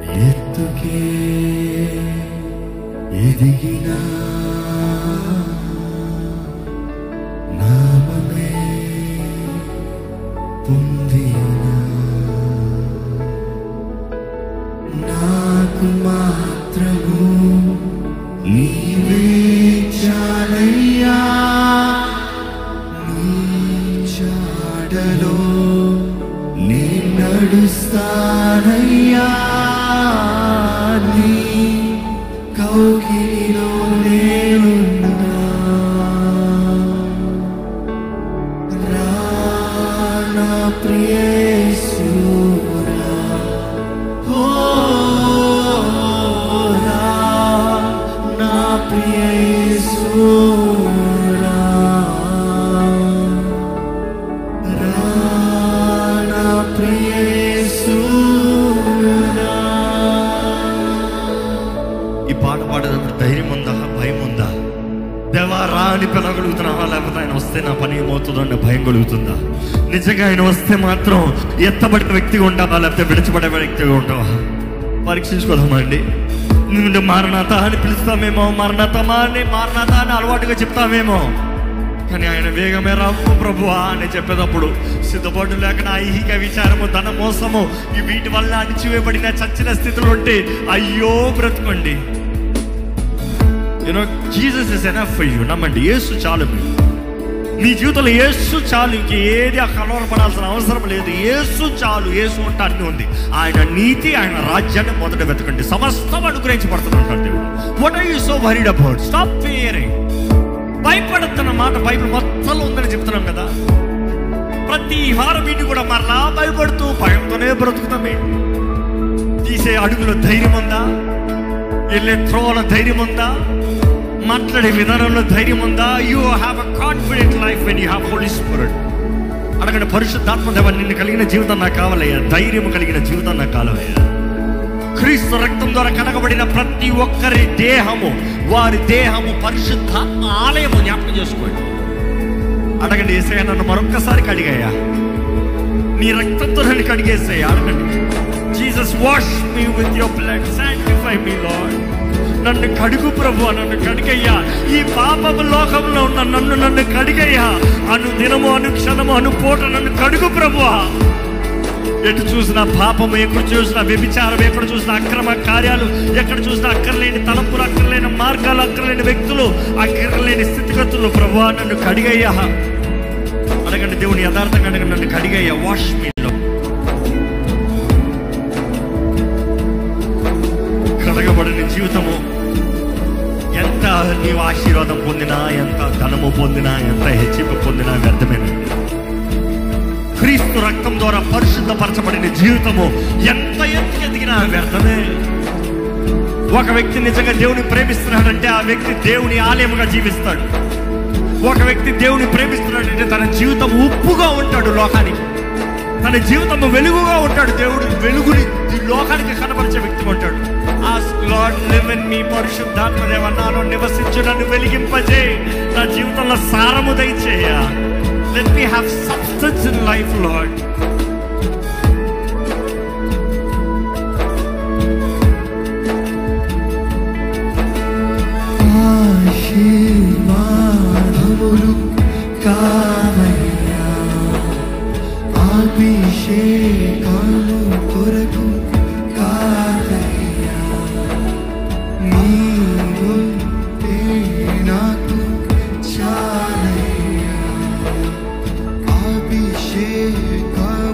ఎత్తుకే ఎదిగిన నామమే పొందిన నాకు మాత్రము నీవే చాలయ్యా నీ చాడలో నే నడుస్తానయ్యా నీ కౌగిలిలో నేనున్నా రా నా ప్రియేసురా ఓ రా నా ప్రియేసురా రా నా ప్రియేసురా ఈ పాట పాడేటప్పుడు ధైర్యం ఉందా భయం ఉందా దేవా రా అని పిలవగలుగుతున్నావా లేకపోతే ఆయన వస్తే నా పని ఏమవుతుందో అనే భయం కలుగుతుందా నిజంగా ఆయన వస్తే మాత్రం ఎత్తబడిన వ్యక్తిగా ఉంటావా లేకపోతే విడిచిపడే వ్యక్తిగా ఉంటావా పరీక్షించుకోదామండి నువ్వు మారణాత అని పిలుస్తామేమో మారణాతమా అని మారణాత అని అలవాటుగా చెప్తామేమో కానీ ఆయన వేగమే రాము ప్రభువా అని చెప్పేటప్పుడు సిద్ధపాటు లేక నా ఐహిక విచారము ధన మోసము ఈ వీటి వల్ల అణిచివేయబడిన చచ్చిన స్థితిలో ఉంటే అయ్యో బ్రతుకోండి you know Jesus is enough for you నమ్మండి యేసు చాలు మీకు. మీ జీవితంలో యేసు చాలు ఇంక ఏది ఆ కలవర పడాల్సిన అవసరం లేదు యేసు చాలు యేసు ఉంటే అన్ని ఉంది ఆయన నీతి ఆయన రాజ్యాన్ని మొదట వెతకండి సమస్తం అనుగ్రహించబడుతుంటాడు దేవుడు what are you so worried about stop fearing భయపడుతున్న మాట బైబిల్ మొత్తంలో ఉందని చెప్తున్నాం కదా ప్రతి వారం వీటిని కూడా మరలా భయపడుతూ భయంతోనే బ్రతుకుతామే తీసే అడుగులో ధైర్యం ఉందా వెళ్ళే త్రోవలో ధైర్యం ఉందా మాట్లాడే విధానంలో ధైర్యం ఉందా you have a confident life when you have holy spirit అడగండి పరిశుద్ధాత్మ దేవ నిన్ను కలిగిన జీవితం నాకు కావాలయ్యా ధైర్యం కలిగిన జీవితం నాకు కావాలయ్యా క్రీస్తు రక్తం ద్వారా కడగబడిన ప్రతి ఒక్కరి దేహము వారి దేహము పరిశుద్ధాత్మ ఆలయము జ్ఞాపకం చేసుకోండి అడగండి ఏసయ్య నన్ను మరొక్కసారి కడిగాయా నీ రక్తంతో నన్ను కడిగేసేయ అడగండి Jesus wash me with your blood sanctify me lord నన్ను కడుగు ప్రభు నన్ను కడిగయ్యా ఈ పాపము లోకంలో ఉన్న నన్ను నన్ను కడిగయ్యా అను దినము అను క్షణము అను పూట నన్ను కడుగు ప్రభువా ఎటు చూసినా పాపము ఎక్కడ చూసినా వ్యభిచారం ఎక్కడ చూసినా అక్రమ కార్యాలు ఎక్కడ చూసినా అక్కర్లేని తలంపులు అక్కర్లేని మార్గాలు అక్కర్లేని వ్యక్తులు అక్కర్లేని స్థితిగతులు ప్రభు నన్ను కడిగయ్యా అడగండి దేవుని యథార్థంగా అడగండి నన్ను కడిగయ్యా వాష్ మీలో కడగబడిన జీవితము ఎంత నీవు ఆశీర్వాదం పొందినా ఎంత ధనము పొందినా ఎంత హెచ్చింపు పొందినా వ్యర్థమేనండి క్రీస్తు రక్తం ద్వారా పరిశుద్ధపరచబడిన జీవితము ఎంత ఎత్తుకు ఎదిగినా వ్యర్థమే ఒక వ్యక్తి నిజంగా దేవుని ప్రేమిస్తున్నాడంటే ఆ వ్యక్తి దేవుని ఆలయముగా జీవిస్తాడు ఒక వ్యక్తి దేవుని ప్రేమిస్తున్నాడంటే తన జీవితం ఉప్పుగా ఉంటాడు లోకానికి తన జీవితం వెలుగుగా ఉంటాడు దేవుడు వెలుగుని ఈ లోకానికి కనపరిచే వ్యక్తి ఉంటాడు ఆ లార్డ్ లివ్ ఇన్ మీ పరిశుద్ధాత్మ దేవ నాలో నివసించు నన్ను వెలిగింపజే నా జీవితంలో సారము దయచేయ let me have substance in life lord ఆశీర్వాదములు కావయ్యా అభిషేకాలు కొరకు కావయ్యా నీవుంటే నాకు చాలయ్యా అభిషేకం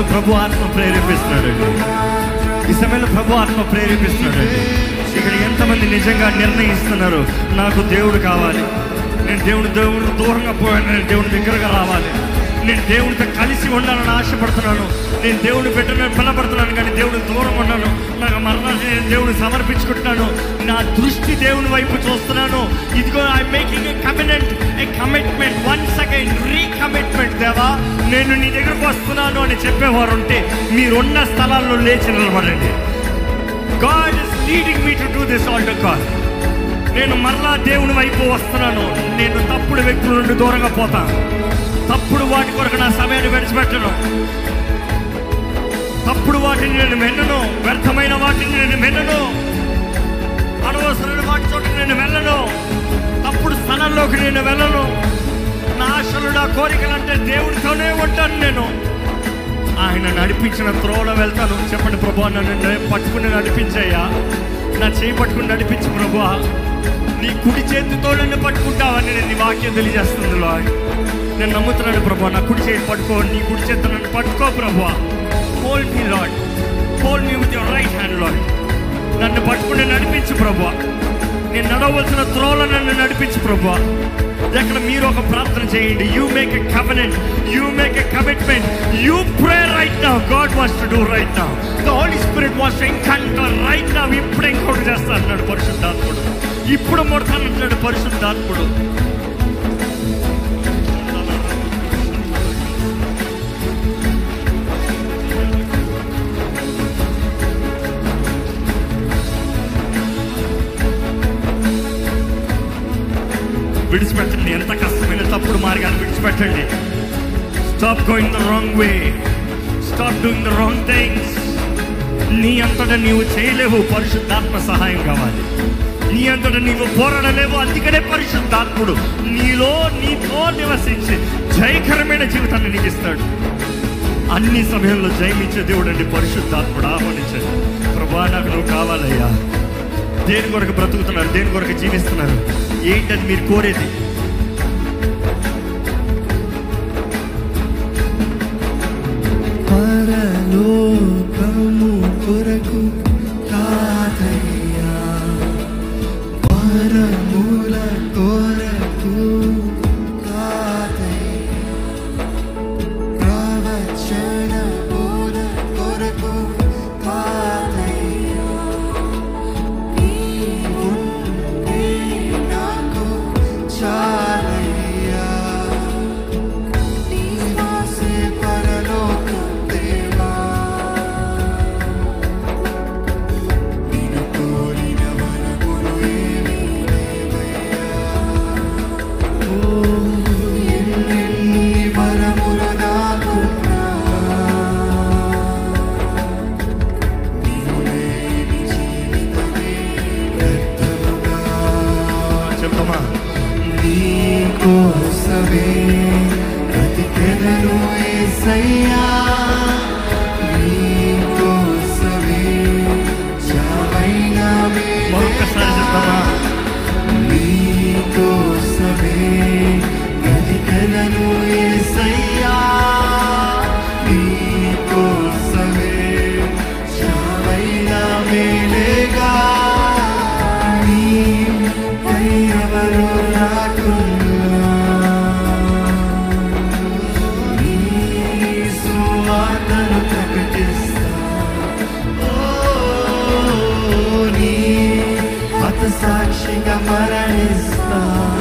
సమయంలో ప్రభు ఆత్మ ప్రేరేపిస్తున్నాడండి ఈ సమయంలో ప్రభు ఆత్మ ప్రేరేపిస్తున్నాడండి ఇక్కడ ఎంతమంది నిజంగా నిర్ణయిస్తున్నారు నాకు దేవుడు కావాలి నేను దేవుడు దేవుడు దూరంగా పోయాను నేను దేవుడి దగ్గరగా రావాలి నేను దేవుడితో కలిసి ఉండాలని ఆశపడుతున్నాను నేను దేవుని పెట్టిన పిల్లపడుతున్నాను కానీ దేవుడు దూరం ఉన్నాను నాకు మరణాన్ని నేను దేవుడిని సమర్పించుకుంటున్నాను నా దృష్టి దేవుని వైపు చూస్తున్నాను ఇదిగో I making a commitment a commitment once again recommitment దేవా నేను నీ దగ్గరకు వస్తున్నాను అని చెప్పేవారు ఉంటే మీరున్న స్థలాల్లో లేచి నిలబడండి God is leading me to do this all to God నేను మరలా దేవుని వైపు వస్తున్నాను నేను తప్పుడు వ్యక్తుల నుండి దూరంగా పోతాను తప్పుడు వాటి కొరకు నా సమయాన్ని విడిచిపెట్టను తప్పుడు వాటిని నేను వెన్నను వ్యర్థమైన వాటిని నేను వెన్నను అనవసరమైన వాటి చోట నేను వెళ్ళను తప్పుడు స్థలంలోకి నేను వెళ్ళను నా ఆశలు నా కోరికలు అంటే దేవుడితోనే ఉంటాను నేను ఆయన నడిపించిన త్రోవలో వెళ్తాను చెప్పండి ప్రభు నన్ను నే- పట్టుకుని నడిపించయ్యా నా చేయి పట్టుకుని నడిపించు ప్రభు నీ కుడి చేతితో నన్ను పట్టుకుంటావని నేను నీ వాక్యం తెలియజేస్తుంది లాయ్ నేను నమ్ముతున్నాను ప్రభు నా కుడి చేతి పట్టుకో నీ కుడి చేతి నన్ను పట్టుకో ప్రభు hold me lord hold me with your right hand lord నన్ను పట్టుకుని నడిపించు ప్రభు నేను నడవలసిన త్రోలో నన్ను నడిపించు ప్రభు ఎక్కడ మీరు ఒక ప్రార్థన చేయండి you make a covenant you make a commitment you pray right now God was to do right now the holy spirit was to encounter right now ఇప్పుడు ఎన్కౌంటర్ చేస్తా అన్నాడు పరిశుద్ధాత్ముడు ఇప్పుడు మొడతానంటున్నాడు పరిశుద్ధాత్ముడు విడిచిపెట్టండి ఎంత కష్టమైన తప్పుడు మార్గాన్ని విడిచిపెట్టండి stop going the wrong way stop doing the wrong things నీ అంతటా నీవు చేయలేవు పరిశుద్ధాత్మ సహాయం కావాలి నీ అంతటా నీవు పోరాడలేవు అందుకనే పరిశుద్ధాత్ముడు నీలో నీతో నివసించి జయకరమైన జీవితాన్ని నీకు ఇస్తాడు అన్ని సమయంలో జయమిచ్చే దేవుడు అండి పరిశుద్ధాత్ముడు ఆహ్వానించండి ప్రభా నాకు నువ్వు కావాలయ్యా దేని కొరకు బ్రతుకుతున్నారు దేని కొరకు జీవిస్తున్నారు ఏంటని మీరు కోరేది పరలోకము కొరకు కాదయ్యా పరముల కొరకు కాదయ్యా ప్రవచనముల కొరకు కాదయ్యా నీవుంటే నాకు చాలయ్యా నీవాసే పరలోకం దేవా నిన్ను కోరిన వరములు ఏమీ లేవయ్యా ఓ ఎన్నెన్ని వరములు నాకున్నా నీవు లేని జీవితమే వ్యర్థముగా చెప్పమా నీకోసమే బ్రతికెదను యేసయ్యా నీకోసమే చావైనా మరొకసారి చెప్తామా నీకోసమే బ్రతికెదను యేసయ్యా నీకోసమే చావైనా మేలేగా నీ ఎవరు రాకున్నా నీ సువార్తను ప్రకటిస్తా ఓ నీ హత సాక్షిగా మరణిస్తా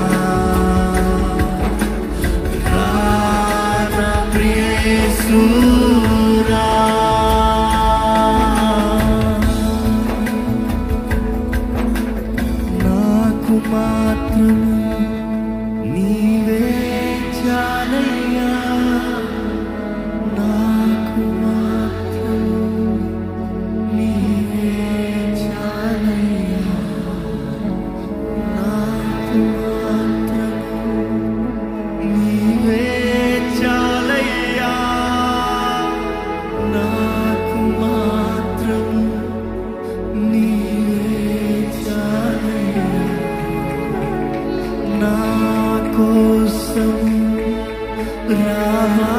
రా నా ప్రియ యేసూరా. నాకు మాత్రము నీవే చాలయ్యా నాకు మాత్రము నీవే చాలయ్యా నాకు మాత్రము నీవే చాలయ్యా నాకు మాత్రము నీవే చాలయ్యా నా కోసం రావా